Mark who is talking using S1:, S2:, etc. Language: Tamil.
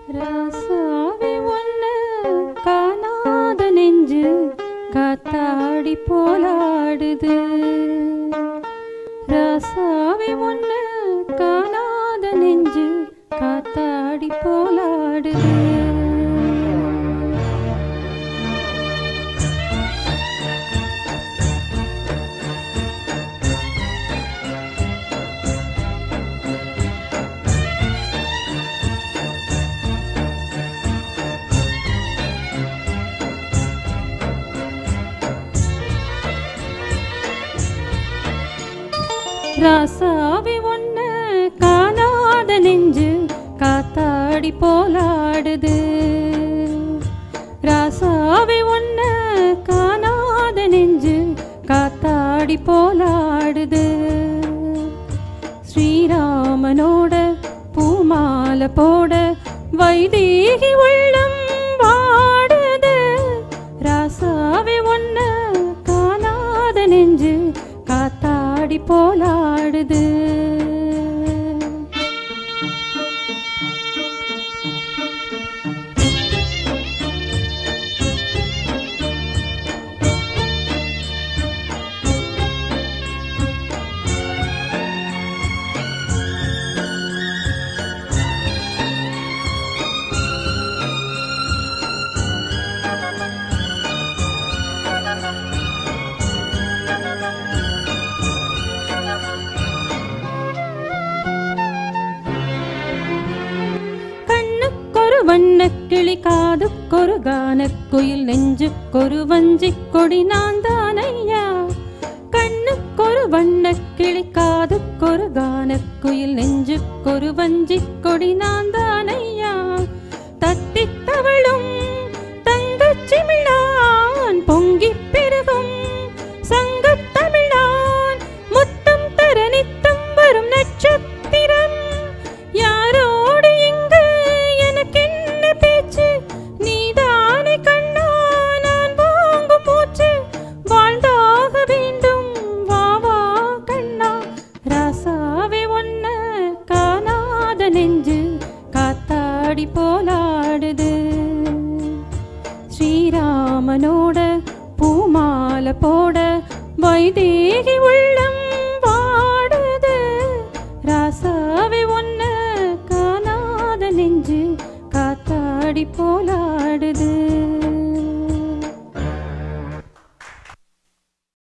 S1: ராசாவே ஒண்ணு காணாத நெஞ்சு காத்தாடி போலாடுது ராசாவே ஒண்ணு காணாத நெஞ்சு காத்தாடி போலாடுது ராசாவி ஒண்ணு காணாத நெஞ்சு காத்தாடி போலாடுது ராசாவி ஒண்ணு காணாத நெஞ்சு காத்தாடி போலாடுது ஸ்ரீராமனோட பூமாலை போட வைதேகி உள்ளம் வாடுது ராசாவி ஒண்ணு காணாத நெஞ்சு காத்தாடி போலாடுது கண்ணுக்கொரு வண்ணக்கிளி காதுக்கொரு கானக்குயில் நெஞ்சுக்கொரு வஞ்சிக் கொடி நான் தானையா கண்ணுக்கொரு வண்ணக்கிளி காதுக்கொரு கானக்குயில் நெஞ்சுக்கொரு வஞ்சிக் கொடி நான் தானையா